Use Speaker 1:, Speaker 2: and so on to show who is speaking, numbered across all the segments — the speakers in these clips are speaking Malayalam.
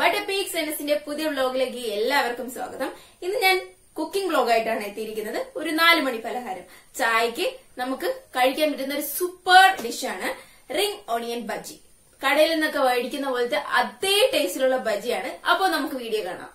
Speaker 1: ബട്ടർ പീക്സ് എൻഎസിന്റെ പുതിയ വ്ലോഗിലേക്ക് എല്ലാവർക്കും സ്വാഗതം ഇന്ന് ഞാൻ കുക്കിംഗ് വ്ലോഗായിട്ടാണ് എത്തിയിരിക്കുന്നത് ഒരു നാല് മണി പലഹാരം ചായക്ക് നമുക്ക് കഴിക്കാൻ പറ്റുന്ന ഒരു സൂപ്പർ ഡിഷാണ് റിംഗ് ഓണിയൻ ബജി കടയിൽ നിന്നൊക്കെ മേടിക്കുന്ന പോലത്തെ അതേ ടേസ്റ്റിലുള്ള ബജിയാണ് അപ്പോൾ നമുക്ക് വീഡിയോ കാണാം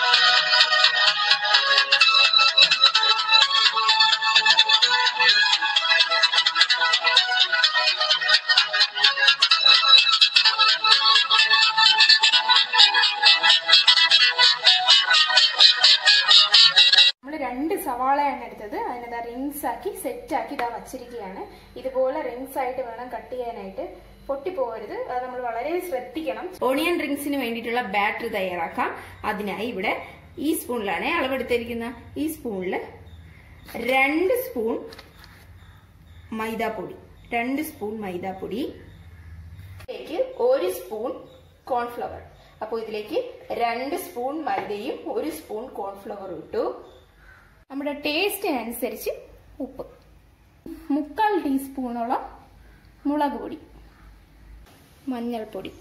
Speaker 2: നമ്മൾ രണ്ട് സവാളയാണ് എടുത്തത് അതിനത് റിങ്സ് ആക്കി സെറ്റ് ആക്കി ഇതാ വച്ചിരിക്കുകയാണ് ഇതുപോലെ റിങ്സ് ആയിട്ട് വേണം കട്ട് ചെയ്യാനായിട്ട് പൊട്ടിപ്പോകരുത് അത് നമ്മൾ വളരെ ശ്രദ്ധിക്കണം
Speaker 1: ഓണിയൻ റിംഗ്സിന് വേണ്ടിയിട്ടുള്ള ബാറ്റർ തയ്യാറാക്കാം അതിനായി ഇവിടെ ഈ സ്പൂണിലാണ് അളവെടുത്തിരിക്കുന്ന ഈ സ്പൂണിൽ രണ്ട് സ്പൂൺ മൈദാപ്പൊടി രണ്ട് സ്പൂൺ മൈദാപ്പൊടി ഇതിലേക്ക് ഒരു സ്പൂൺ കോൺഫ്ലവർ അപ്പോൾ ഇതിലേക്ക് രണ്ട് സ്പൂൺ മൈദയും ഒരു സ്പൂൺ കോൺഫ്ലവറും ഇട്ടു
Speaker 2: നമ്മുടെ ടേസ്റ്റിനനുസരിച്ച് ഉപ്പ് മുക്കാൽ ടീസ്പൂണോളം മുളക് പൊടി മഞ്ഞൾപ്പൊടി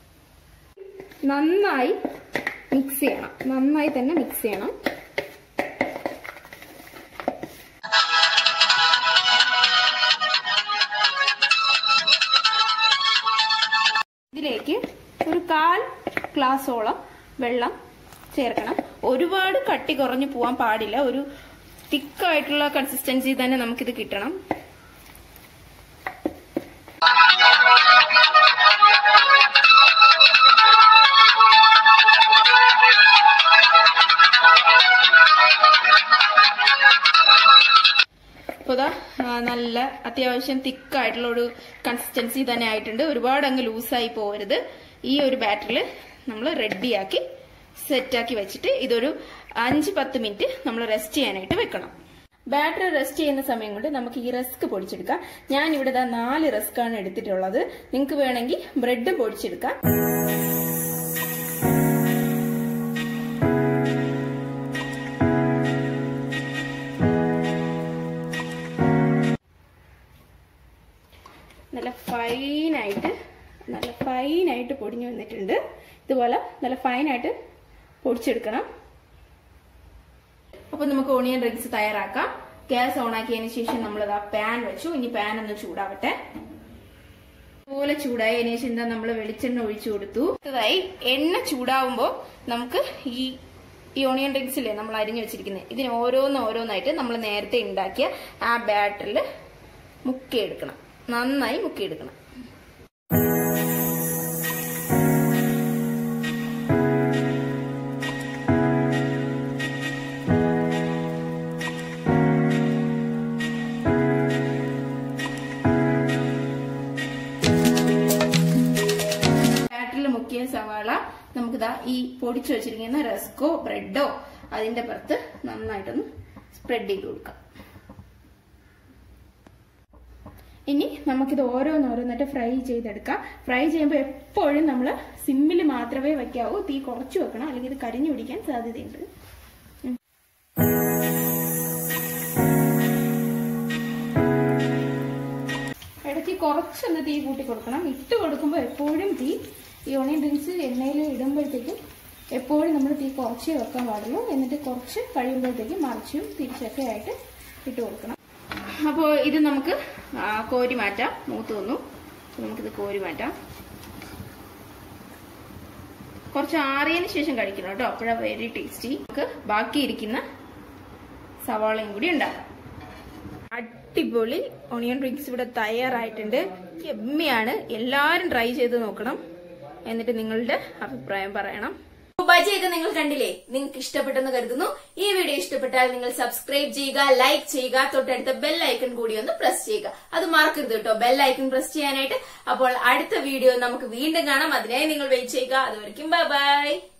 Speaker 2: നന്നായി മിക്സ് ചെയ്യണം നന്നായി തന്നെ മിക്സ് ചെയ്യണം ഇതിലേക്ക് ഒരു കാൽ ഗ്ലാസോളം വെള്ളം ചേർക്കണം
Speaker 1: ഒരുപാട് കട്ടി കുറഞ്ഞു പോവാൻ പാടില്ല ഒരു തിക്കായിട്ടുള്ള കൺസിസ്റ്റൻസി തന്നെ നമുക്കിത് കിട്ടണം ഇപ്പോൾ ഇതാ ആ, നല്ല അത്യാവശ്യം തിക്കായിട്ടുള്ള ഒരു കൺസിസ്റ്റൻസി തന്നെ ആയിട്ടുണ്ട് ഒരുപാട് അങ്ങ് ലൂസായി പോകരുത് ഈ ഒരു ബാറ്ററിൽ നമ്മൾ റെഡിയാക്കി സെറ്റാക്കി വെച്ചിട്ട് ഇതൊരു അഞ്ച് പത്ത് മിനിറ്റ് നമ്മൾ റെസ്റ്റ് ചെയ്യാനായിട്ട് വെക്കണം ബാറ്ററി റെസ്റ്റ് ചെയ്യുന്ന സമയം കൊണ്ട് നമുക്ക് ഈ റസ്ക് പൊടിച്ചെടുക്കാം ഞാൻ ഇവിടെ ദാ നാല് റസ്ക് ആണ് എടുത്തിട്ടുള്ളത് നിങ്ങൾക്ക് വേണമെങ്കിൽ ബ്രെഡ് പൊടിച്ചെടുക്കാം നല്ല ഫൈനായിട്ട് നല്ല ഫൈനായിട്ട് പൊടിഞ്ഞു വന്നിട്ടുണ്ട് ഇതുപോലെ നല്ല ഫൈനായിട്ട് പൊടിച്ചെടുക്കണം അപ്പൊ നമുക്ക് ഓണിയൻ റിങ്സ് തയ്യാറാക്കാം ഗ്യാസ് ഓൺ ആക്കിയതിന് ശേഷം നമ്മൾ ആ പാൻ വെച്ചു ഇനി പാൻ ഒന്ന് ചൂടാവട്ടെ അതുപോലെ ചൂടായതിനു ശേഷം എന്താ നമ്മൾ വെളിച്ചെണ്ണ ഒഴിച്ചു കൊടുത്തു അടുത്തതായി എണ്ണ ചൂടാവുമ്പോൾ നമുക്ക് ഈ ഈ ഓണിയൻ റിങ്സില്ലേ നമ്മൾ അരിഞ്ഞു വെച്ചിരിക്കുന്നത് ഇതിന് ഓരോന്ന് ഓരോന്നായിട്ട് നമ്മൾ നേരത്തെ ഉണ്ടാക്കിയ ആ ബാറ്ററിൽ മുക്കിയെടുക്കണം നന്നായി മുക്കിയെടുക്കണം ബാറ്ററിൽ മുക്കിയ സവാള നമുക്കിതാ ഈ പൊടിച്ചു വെച്ചിരിക്കുന്ന റസ്കോ ബ്രെഡോ അതിന്റെ പുറത്ത് നന്നായിട്ടൊന്ന് സ്പ്രെഡ് ചെയ്ത് കൊടുക്കാം
Speaker 2: ഇനി നമുക്കിത് ഓരോന്നോരോന്നിട്ട് ഫ്രൈ ചെയ്തെടുക്കാം ഫ്രൈ ചെയ്യുമ്പോൾ എപ്പോഴും നമ്മൾ സിമ്മിൽ മാത്രമേ വെക്കാവൂ തീ കുറച്ച് വെക്കണം അല്ലെങ്കിൽ ഇത് കരിഞ്ഞു പിടിക്കാൻ സാധ്യതയുണ്ട് ഇടയ്ക്ക് കുറച്ചൊന്ന് തീ കൂട്ടി കൊടുക്കണം ഇട്ട് കൊടുക്കുമ്പോൾ എപ്പോഴും തീ ഈ ഓണിയൻ റിങ്സ് എണ്ണയിൽ ഇടുമ്പോഴത്തേക്കും എപ്പോഴും നമ്മൾ തീ കുറച്ചേ വെക്കാൻ പാടുള്ളൂ എന്നിട്ട് കുറച്ച് കഴിയുമ്പോഴത്തേക്കും മറിച്ചും തിരിച്ചൊക്കെ ആയിട്ട് ഇട്ട് കൊടുക്കണം
Speaker 1: അപ്പോൾ ഇത് നമുക്ക് ആ, കോരി മാറ്റാം മൂത്ത് വന്നു അപ്പോൾ നമുക്കിത് കോരി മാറ്റാം കുറച്ച് ആറിയതിന് ശേഷം കഴിക്കണം കേട്ടോ അപ്പോഴാണ് വെരി ടേസ്റ്റി നമുക്ക് ബാക്കിയിരിക്കുന്ന സവാളയും കൂടി ഉണ്ടാക്കാം അടിപൊളി ഓണിയൻ റിങ്സ് ഇവിടെ തയ്യാറായിട്ടുണ്ട് എമ്മിയാണ് എല്ലാവരും ട്രൈ ചെയ്ത് നോക്കണം എന്നിട്ട് നിങ്ങളുടെ അഭിപ്രായം പറയണം ബജിയൊക്കെ നിങ്ങൾ കണ്ടില്ലേ നിങ്ങൾക്ക് ഇഷ്ടപ്പെട്ടെന്ന് കരുതുന്നു ഈ വീഡിയോ ഇഷ്ടപ്പെട്ടാൽ നിങ്ങൾ സബ്സ്ക്രൈബ് ചെയ്യുക ലൈക്ക് ചെയ്യുക തൊട്ടടുത്ത ബെൽ ഐക്കൺ കൂടി ഒന്ന് പ്രസ് ചെയ്യുക അത് മറക്കരുത് കേട്ടോ ബെൽ ഐക്കൺ പ്രസ് ചെയ്യാനായിട്ട് അപ്പോൾ അടുത്ത വീഡിയോ നമുക്ക് വീണ്ടും കാണാം അതിനായി നിങ്ങൾ വെയിറ്റ് ചെയ്യുക അതുവരെയും ബൈ ബൈ